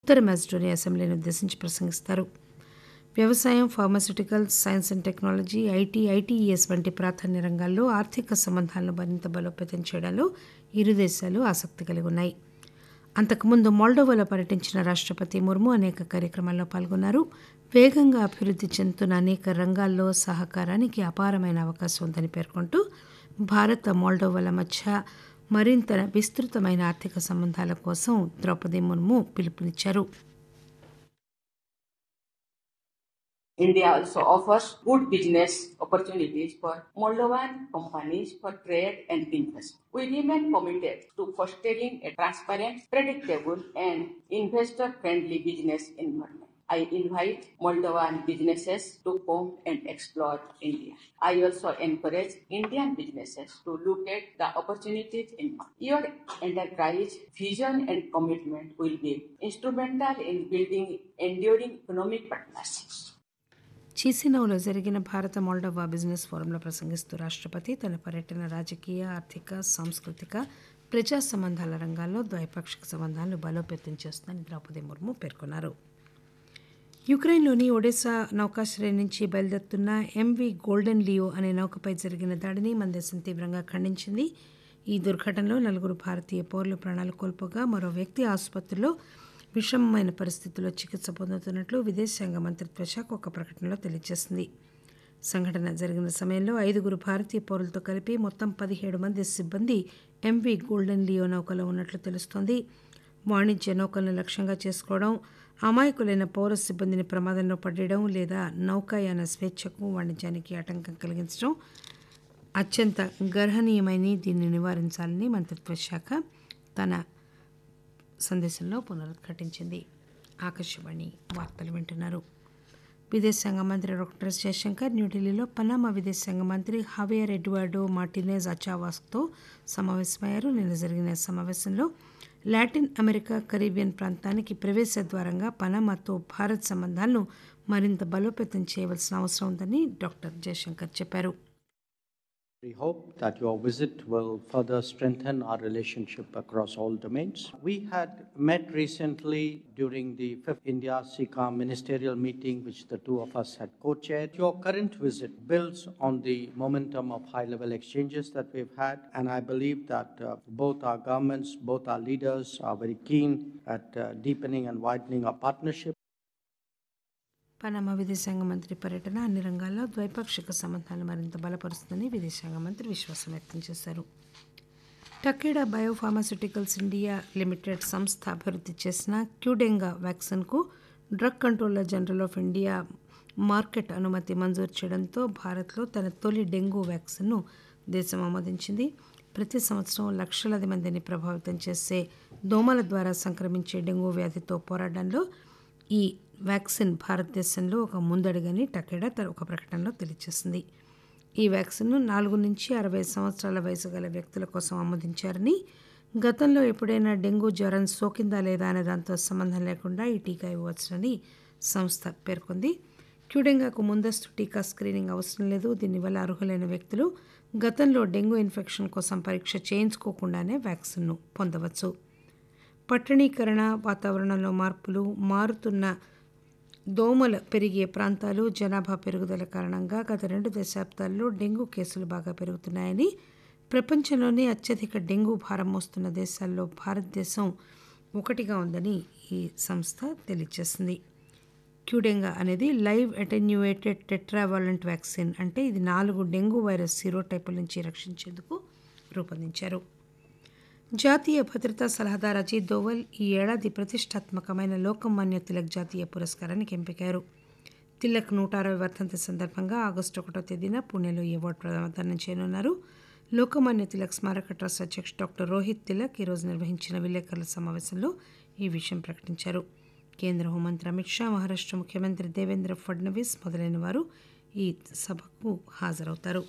ఉత్తర మాజిడోనియా అసెంబ్లీని ఉద్దేశించి ప్రసంగిస్తారు వ్యవసాయం pharmaceuticals science and technology I T I T E S వంటి ప్రాధాన్య రంగాల్లో ఆర్థిక సంబంధాలను మరింత బలోపేతం చేయడంలో ఇరు దేశాలు ఆసక్తి కలిగి ఉన్నాయి అంతకుముందు మోల్డోవాలో పర్యటించిన రాష్టపతి ముర్ము అనేక కార్యక్రమాల్లో పాల్గొన్నారు వేగంగా అభివృద్ధి చెందుతున్న అనేక రంగాల్లో సహకారానికి అపారమైన అవకాశం ఉందని పేర్కొంటూ భారత్ మోల్డోవాల మధ్య మరింత విస్తృతమైన ఆర్థిక సంబంధాల కోసం ద్రౌపది ముర్ము పిలుపునిచ్చారు India also offers good business opportunities for Moldovan companies for trade and investment. We remain committed to fostering a transparent, predictable, and investor-friendly business environment. I invite Moldovan businesses to come and explore India. I also encourage Indian businesses to look at the opportunities in your enterprise vision and commitment will be instrumental in building enduring economic partnerships. చీసినౌలో జరిగిన భారత Moldova business ఫోరంలో ప్రసంగిస్తూ రాష్టపతి తన పర్యటన రాజకీయ ఆర్థిక సాంస్కృతిక ప్రజా సంబంధాల రంగాల్లో ద్వైపాక్షిక సంబంధాలను బలోపేతం చేస్తుందని ద్రౌపది ముర్ము పేర్కొన్నారు యుక్రెయిన్లోని ఒడెసా నౌకాశ్రయం నుంచి బయలుదేరుతున్న ఎంవి గోల్డెన్ లియో అనే నౌకపై జరిగిన దాడిని మన దేశం తీవ్రంగా ఖండించింది ఈ దుర్ఘటనలో నలుగురు భారతీయ పౌరులు ప్రాణాలు కోల్పోగా మరో వ్యక్తి ఆసుపత్రిలో విషమమైన పరిస్థితుల్లో చికిత్స పొందుతున్నట్లు విదేశాంగ మంత్రిత్వ శాఖ ఒక ప్రకటనలో తెలియజేసింది సంఘటన జరిగిన సమయంలో ఐదుగురు భారతీయ పౌరులతో కలిపి మొత్తం పదిహేడు మంది సిబ్బంది ఎంవి గోల్డెన్ లియో నౌకలో ఉన్నట్లు తెలుస్తోంది వాణిజ్య నౌకలను లక్ష్యంగా చేసుకోవడం అమాయకులైన పౌర సిబ్బందిని ప్రమాదంలో పడేయడం లేదా నౌకాయాన స్వేచ్ఛకు వాణిజ్యానికి ఆటంకం కలిగించడం అత్యంత గర్హనీయమైన దీన్ని నివారించాలని మంత్రిత్వ శాఖ తన సందేశంలో పునరుద్ఘాటించింది ఆకాశవాణి వార్తలు వింటున్నారు విదేశాంగ మంత్రి డాక్టర్ ఎస్ జయశంకర్ న్యూఢిల్లీలో పనామా విదేశాంగ మంత్రి హవియర్ ఎడ్వార్డో మార్టినేజ్ అచావాస్తో సమావేశమయ్యారు నిన్న జరిగిన సమావేశంలో లాటిన్ అమెరికా కరీబియన్ ప్రాంతానికి ప్రవేశ ద్వారంగా పనామాతో భారత్ సంబంధాలను మరింత బలోపేతం చేయవలసిన అవసరం ఉందని డాక్టర్ జయశంకర్ చెప్పారు We hope that your visit will further strengthen our relationship across all domains. We had met recently during the fifth India SICA ministerial meeting, which the two of us had co chaired. Your current visit builds on the momentum of high level exchanges that we've had, and I believe that uh, both our governments, both our leaders are very keen at uh, deepening and widening our partnership. Panama విదేశాంగ మంత్రి పర్యటన అన్ని రంగాల్లో ద్వైపాక్షిక సంబంధాలు మరింత బలపరుస్తుందని విదేశాంగ మంత్రి విశ్వాసం వ్యక్తం చేశారు టకేడా బయోఫార్మాస్యూటికల్స్ ఇండియా లిమిటెడ్ సంస్థ అభివృద్ధి చేసిన క్యూడెంగా వ్యాక్సిన్కు drug controller general of India market అనుమతి మంజూరు చేయడంతో భారత్లో తన తొలి డెంగూ వ్యాక్సిన్ను దేశం ఆమోదించింది ప్రతి సంవత్సరం లక్షలాది మందిని ప్రభావితం చేసే దోమల ద్వారా సంక్రమించే డెంగూ వ్యాధితో పోరాటంలో ఈ వ్యాక్సిన్ భారతదేశంలో ఒక ముందడుగని టకేడా తన ఒక ప్రకటనలో తెలియజేసింది ఈ వ్యాక్సిన్ను నాలుగు నుంచి అరవై సంవత్సరాల వయసు గల వ్యక్తుల కోసం ఆమోదించారని గతంలో ఎప్పుడైనా డెంగూ జ్వరం సోకిందా లేదా అనే దాంతో సంబంధం లేకుండా ఈ టీకా ఇవ్వవచ్చునని సంస్థ పేర్కొంది క్యూడెంగాకు ముందస్తు టీకా స్క్రీనింగ్ అవసరం లేదు దీనివల్ల అర్హులైన వ్యక్తులు గతంలో డెంగూ ఇన్ఫెక్షన్ కోసం పరీక్ష చేయించుకోకుండానే వ్యాక్సిన్ను పొందవచ్చు పట్టణీకరణ వాతావరణంలో మార్పులు మారుతున్న దోమల పెరిగే ప్రాంతాలు జనాభా పెరుగుదల కారణంగా గత రెండు దశాబ్దాల్లో డెంగూ కేసులు బాగా పెరుగుతున్నాయని ప్రపంచంలోనే అత్యధిక డెంగూ భారం మోస్తున్న దేశాల్లో భారతదేశం ఒకటిగా ఉందని ఈ సంస్థ తెలియజేసింది క్యూడెంగా అనేది లైవ్ అటెన్యూయేటెడ్ టెట్రావాలెంట్ వ్యాక్సిన్ అంటే ఇది నాలుగు డెంగూ వైరస్ సీరోటైపుల నుంచి రక్షించేందుకు రూపొందించారు జాతీయ భద్రతా సలహాదారు అజిత్ దోవల్ ఈ ఏడాది ప్రతిష్టాత్మకమైన లోకమాన్య తిలక్ జాతీయ పురస్కారానికి ఎంపికారు తిలక్ నూట అరవై వర్ధంతి సందర్భంగా ఆగస్టు ఒకటో తేదీన పుణెలో ఈ అవార్డు ప్రదానం చేయనున్నారు లోకమాన్య తిలక్ స్మారక ట్రస్ట్ అధ్యక్షుడు డాక్టర్ రోహిత్ తిలక్ ఈరోజు నిర్వహించిన విలేకరుల సమావేశంలో ఈ విషయం ప్రకటించారు కేంద్ర హోంమంత్రి అమిత్ షా మహారాష్ట్ర ముఖ్యమంత్రి దేవేంద్ర ఫడ్నవీస్ మొదలైన వారు ఈ సభకు హాజరవుతారు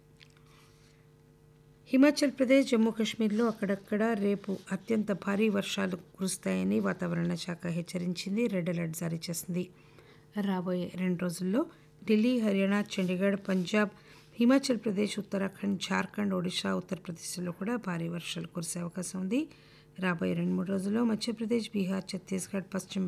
హిమాచల్ ప్రదేశ్ జమ్మూ కాశ్మీర్లో అక్కడక్కడ రేపు అత్యంత భారీ వర్షాలు కురుస్తాయని వాతావరణ శాఖ హెచ్చరించింది రెడ్ అలర్ట్ జారీ చేసింది రాబోయే రెండు రోజుల్లో ఢిల్లీ హర్యానా చండీగఢ్ పంజాబ్ హిమాచల్ ప్రదేశ్ ఉత్తరాఖండ్ జార్ఖండ్ ఒడిషా ఉత్తరప్రదేశ్లో కూడా భారీ వర్షాలు కురిసే అవకాశం ఉంది రాబోయే రెండు మూడు రోజుల్లో మధ్యప్రదేశ్ బీహార్ ఛత్తీస్గఢ్ పశ్చిమ